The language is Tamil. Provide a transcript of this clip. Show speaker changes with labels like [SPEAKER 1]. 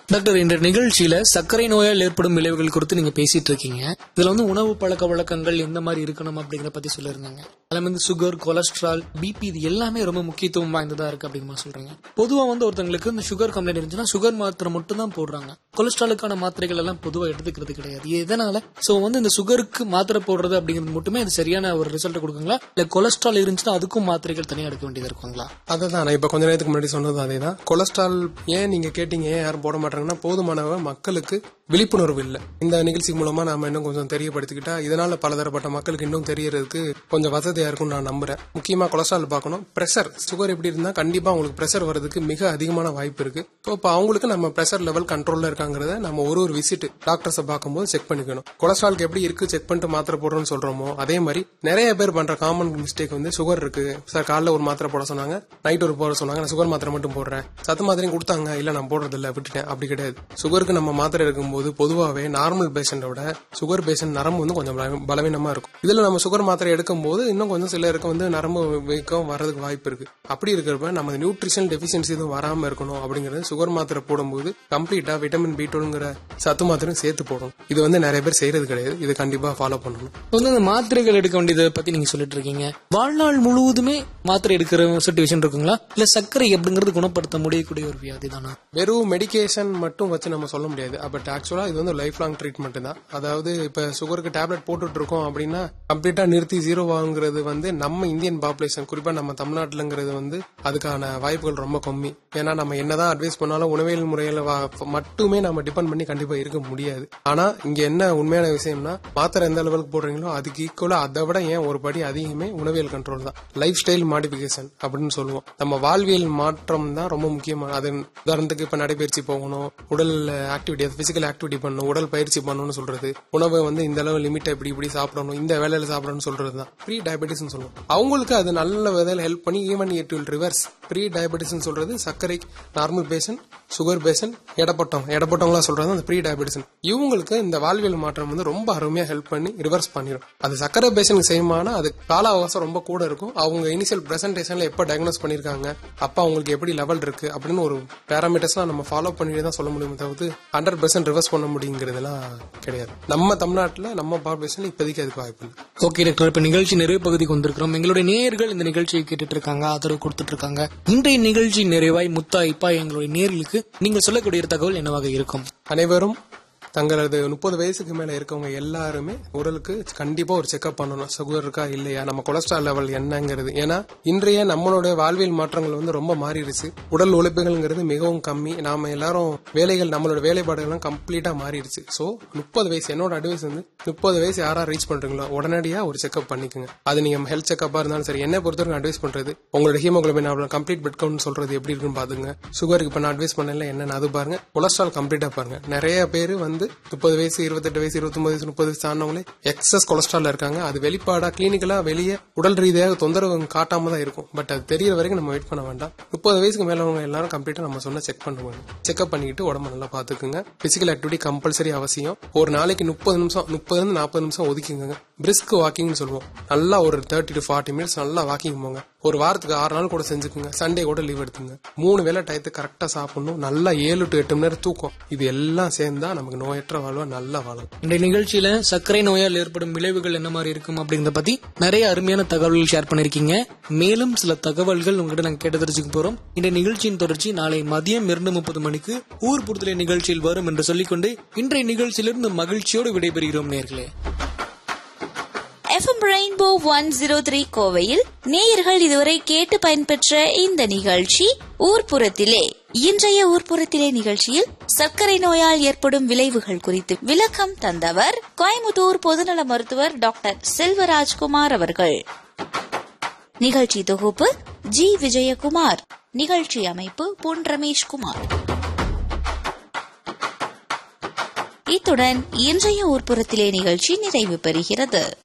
[SPEAKER 1] டாக்டர் இந்த நிகழ்ச்சியில சர்க்கரை நோயால் ஏற்படும் விளைவுகள் குறித்து நீங்க பேசிட்டு இருக்கீங்க இதுல வந்து உணவு பழக்க வழக்கங்கள் எந்த மாதிரி இருக்கணும் அப்படிங்கறத பத்தி சொல்லியிருந்தாங்க அதுல வந்து சுகர் கொலஸ்ட்ரால் பிபி இது எல்லாமே ரொம்ப முக்கியத்துவம் வாய்ந்ததா இருக்கு அப்படிங்கிற சொல்றீங்க பொதுவா வந்து ஒருத்தங்களுக்கு இந்த சுகர் கம்ப்ளைண்ட் இருந்துச்சுன்னா சுகர் மாத்திரை மட்டும் தான் போடுறாங்க கொலஸ்ட்ராலுக்கான மாத்திரைகள் எல்லாம் பொதுவா எடுத்துக்கிறது கிடையாது எதனால சோ வந்து இந்த சுகருக்கு மாத்திரை போடுறது அப்படிங்கிறது மட்டுமே அது சரியான ஒரு ரிசல்ட் கொடுக்குங்களா இல்ல கொலஸ்ட்ரால் இருந்துச்சுன்னா அதுக்கும் மாத்திரைகள் தனியா எடுக்க வேண்டியது இருக்குங்களா
[SPEAKER 2] அதை தான் நான் இப்போ கொஞ்ச நேரத்துக்கு முன்னாடி சொன்னது அதே தான் கொலஸ்ட்ரால் ஏன் நீங்க கேட்டீங்க ஏன் யாரும் போட மாட்டாங்கன்னா போதுமான மக்களுக்கு விழிப்புணர்வு இல்லை இந்த நிகழ்ச்சி மூலமா நாம இன்னும் கொஞ்சம் தெரியப்படுத்திக்கிட்டா இதனால பலதரப்பட்ட மக்களுக்கு இன்னும் தெரியறதுக்கு கொஞ்சம் வசதியா இருக்கும்னு நான் நம்புறேன் முக்கியமா கொலஸ்ட்ரால் பார்க்கணும் பிரஷர் சுகர் எப்படி இருந்தா கண்டிப்பா உங்களுக்கு பிரஷர் வர்றதுக்கு மிக அதிகமான வாய்ப்பு இருக்கு ஸோ இப்போ அவங்களுக்கு நம்ம பிரஷர் லெவல் கண்ட்ரோல்ல இருக்காங்கிறத நம்ம ஒரு ஒரு விசிட் டாக்டர்ஸை பார்க்கும்போது செக் பண்ணிக்கணும் கொலஸ்ட்ராலுக்கு எப்படி இருக்கு செக் பண்ணிட்டு மாத்திரை போடுறோம்னு சொல்றோமோ அதே மாதிரி நிறைய பேர் பண்ற காமன் மிஸ்டேக் வந்து சுகர் இருக்கு சார் காலைல ஒரு மாத்திரை போட சொன்னாங்க நைட் ஒரு போட சொன்னாங்க நான் சுகர் மாத்திரை மட்டும் போடுறேன் சத்து மாத்திரையும் கொடுத்தாங்க இல்ல நான் போடுறது இல்ல விட்டுட்டேன் அப்படி கிடையாது சுகருக்கு நம்ம மாத்திரை இருக்கும்போது பொதுவாகவே நார்மல் பேஷண்டோட சுகர் பேஷண்ட் நரம்பு வந்து கொஞ்சம் பல- பலவீனமா இருக்கும் இதுல நம்ம சுகர் மாத்திரை எடுக்கும்போது இன்னும் கொஞ்சம் சிலருக்கு வந்து நரம்பு வீக்கம் வர்றதுக்கு வாய்ப்பு இருக்கு அப்படி இருக்கிறப்ப நம்ம நியூட்ரிஷன் டெபிஷியன்சி எதுவும் வராம இருக்கணும் அப்படிங்கறது சுகர் மாத்திரை போடும்போது கம்ப்ளீட்டா விட்டமின் பி டுங்கிற சத்து மாத்திரையும் சேர்த்து போடணும் இது வந்து நிறைய பேர் செய்யறது கிடையாது இது கண்டிப்பா ஃபாலோ பண்ணணும்
[SPEAKER 1] இப்ப வந்து அந்த மாத்திரைகள் எடுக்க வேண்டியதை பத்தி நீங்க சொல்லிட்டு இருக்கீங்க வாழ்நாள் முழுவதுமே மாத்திரை எடுக்கிற சுச்சுவேஷன் இருக்குங்களா இல்ல சர்க்கரை அப்படிங்கறது குணப்படுத்த முடியக்கூடிய ஒரு வியாதி தானா
[SPEAKER 2] வெறும் மெடிகேஷன் மட்டும் வச்சு நம்ம சொல்ல முடியாது பட் ஆக்சுவலா இது வந்து லைஃப் லாங் ட்ரீட்மெண்ட் தான் அதாவது இப்ப சுகருக்கு டேப்லெட் போட்டுட்டு இருக்கோம் அப்படின்னா கம்ப்ளீட்டா நிறுத்தி ஜீரோ வாங்குறது வந்து நம்ம இந்தியன் பாப்புலேஷன் குறிப்பா நம்ம தமிழ்நாட்டுலங்கிறது வந்து அதுக்கான வாய்ப்புகள் ரொம்ப கம்மி ஏன்னா நம்ம என்னதான் அட்வைஸ் பண்ணாலும் உணவியல் முறையில வா- மட்டுமே நம்ம டிபெண்ட் பண்ணி கண்டிப்பா இருக்க முடியாது ஆனா இங்க என்ன உண்மையான விஷயம்னா மாத்திரை எந்த லெவலுக்கு போடுறீங்களோ அதுக்கு ஈக்குவலா அதை விட ஏன் ஒரு படி அதிகமே உணவியல் கண்ட்ரோல் தான் லைஃப் ஸ்டைல் மாடிஃபிகேஷன் அப்படின்னு சொல்லுவோம் நம்ம வாழ்வியல் மாற்றம் தான் ரொம்ப முக்கியமான அது உதாரணத்துக்கு இப்ப நடைபயிற்சி போகணும் உடல் ஆக்டிவிட்டி பிசிக்கல் ஆக்டிவிட்டி பண்ணணும் உடல் பயிற்சி பண்ணணும்னு சொல்றது உணவை வந்து இந்த அளவு லிமிட் இப்படி இப்படி சாப்பிடணும் இந்த வேலையில சாப்பிடணும்னு சொல்றது தான் ப்ரீ டயபெட்டிஸ் சொல்லுவோம் அவங்களுக்கு அது நல்ல விதையில ஹெல்ப் பண்ணி even it will reverse prediabetes சொல்றது சர்க்கரை நார்மல் பேஷன் சுகர் பேஷன் எடப்பட்டவங்க எடப்பட்டவங்களா சொல்றது அந்த ப்ரீ டயபெட்டிஸ் இவங்களுக்கு இந்த வாழ்வியல் மாற்றம் வந்து ரொம்ப அருமையா ஹெல்ப் பண்ணி ரிவர்ஸ் பண்ணிடும் அது சர்க்கரை பேஷனுக்கு செய்யுமானா அது கால அவகாசம் ரொம்ப கூட இருக்கும் அவங்க இனிஷியல் பிரசன்டேஷன்ல எப்ப டயக்னோஸ் பண்ணிருக்காங்க அப்ப அவங்களுக்கு எப்படி லெவல் இருக்கு அப்படின்னு ஒரு பேராமீட்டர்ஸ்லாம் நம்ம ஃபாலோ பண்ணிட்டு தான் சொல்ல முடியும் தவிர்த்து ஹண்ட்ரட் பெர்சன்ட் ரிவர்ஸ் பண்ண முடியுங்கிறதுலாம் கிடையாது நம்ம தமிழ்நாட்டுல நம்ம பாப்புலேஷன்ல இப்போதைக்கு அதுக்கு வாய்ப்பு இல்லை
[SPEAKER 1] ஓகே டாக்டர் இப்ப நிகழ்ச்சி நிறைவு பகுதிக்கு வந்திருக்கிறோம் எங்களுடைய நேயர்கள் இந்த நிகழ்ச்சியை கேட்டுட்டு இருக்காங்க ஆதரவு கொடுத்துட்டு இருக்காங்க இன்றைய நிகழ்ச்சி நிறைவாய் முத்தா இப்பா எங்களுடைய நேர்களுக்கு நீங்கள் சொல்லக்கூடிய தகவல் என்னவாக இருக்கும்
[SPEAKER 2] அனைவரும் தங்களது முப்பது வயசுக்கு மேல இருக்கவங்க எல்லாருமே உடலுக்கு கண்டிப்பா ஒரு செக்அப் பண்ணணும் சுகர் இருக்கா இல்லையா நம்ம கொலஸ்ட்ரால் லெவல் என்னங்கிறது ஏன்னா இன்றைய நம்மளுடைய வாழ்வியல் மாற்றங்கள் வந்து ரொம்ப மாறிடுச்சு உடல் உழைப்புகள்ங்கிறது மிகவும் கம்மி நாம எல்லாரும் வேலைகள் நம்மளோட வேலைப்பாடுகள்லாம் கம்ப்ளீட்டா மாறிடுச்சு சோ முப்பது வயசு என்னோட அட்வைஸ் வந்து முப்பது வயசு யாரா ரீச் பண்றீங்களோ உடனடியா ஒரு செக்அப் பண்ணிக்கோங்க அது நீங்க ஹெல்த் செக்அப்பா இருந்தாலும் சரி என்ன பொறுத்தவரைக்கும் அட்வைஸ் பண்றது உங்களோட ஹீமோகுளோபின் கம்ப்ளீட் பெட் கவுண்ட் சொல்றது எப்படி இருக்குன்னு பாத்துங்க சுகருக்கு இப்ப நான் அட்வைஸ் பண்ணல என்னன்னு அது பாருங்க கொலஸ்ட்ரால் கம்ப்ளீட்டா பாருங்க நிறைய பேர் வந்து முப்பது வயசு இருபத்தெட்டு வயசு இருபத்தொன்பது வயசு முப்பது வயசு ஆனவங்களே எக்ஸஸ் கொலஸ்ட்ரால் இருக்காங்க அது வெளிப்பாடா கிளினிக்கலா வெளியே உடல் ரீதியாக தொந்தரவு காட்டாம தான் இருக்கும் பட் அது தெரியற வரைக்கும் நம்ம வெயிட் பண்ண வேண்டாம் முப்பது வயசுக்கு மேலவங்க எல்லாரும் கம்ப்ளீட்டா நம்ம சொன்ன செக் பண்ணுவாங்க செக்அப் பண்ணிக்கிட்டு உடம்ப நல்லா பாத்துக்குங்க பிசிக்கல் ஆக்டிவிட்டி கம்பல்சரி அவசியம் ஒரு நாளைக்கு முப்பது நிமிஷம் முப்பது இருந்து நாற்பது நிமிஷம் ஒதுக்கிங்க பிரிஸ்க் வாக்கிங்னு சொல்லுவோம் நல்லா ஒரு தேர்ட்டி டு ஃபார்ட்டி மினிட்ஸ் நல்லா வாக்கிங் போங்க ஒரு வாரத்துக்கு ஆறு நாள் கூட செஞ்சுக்குங்க சண்டே கூட லீவ் எடுத்துங்க மூணு வேளை டயத்துக்கு கரெக்டா சாப்பிடணும் நல்லா ஏழு டு எட்டு மணி நேரம் தூக்கம் இது எல்லாம் சேர்ந்தா நமக்கு நோயற்ற வாழ்வா நல்லா வாழும்
[SPEAKER 1] இந்த நிகழ்ச்சியில சர்க்கரை நோயால் ஏற்படும் விளைவுகள் என்ன மாதிரி இருக்கும் அப்படிங்கறத பத்தி நிறைய அருமையான தகவல்கள் ஷேர் பண்ணிருக்கீங்க மேலும் சில தகவல்கள் உங்ககிட்ட நாங்க கேட்டு தெரிஞ்சுக்க போறோம் இந்த நிகழ்ச்சியின் தொடர்ச்சி நாளை மதியம் இரண்டு முப்பது மணிக்கு ஊர் புறத்திலே நிகழ்ச்சியில் வரும் என்று சொல்லிக்கொண்டு இன்றைய நிகழ்ச்சியிலிருந்து மகிழ்ச்சியோடு விடைபெறுகிறோம் நேர்களே
[SPEAKER 3] FM rainbow one zero three கோவையில் நேயர்கள் இதுவரை கேட்டு பயன்பெற்ற இந்த நிகழ்ச்சி ஊர்ப்புறத்திலே இன்றைய ஊர்ப்புறத்திலே நிகழ்ச்சியில் சர்க்கரை நோயால் ஏற்படும் விளைவுகள் குறித்து விளக்கம் தந்தவர் கோயமுத்தூர் பொதுநல மருத்துவர் டாக்டர் செல்வராஜ்குமார் அவர்கள் நிகழ்ச்சி தொகுப்பு ஜி விஜயகுமார் நிகழ்ச்சி அமைப்பு பொன் ரமேஷ்குமார் இத்துடன் இன்றைய ஊர்ப்புறத்திலே நிகழ்ச்சி நிறைவு பெறுகிறது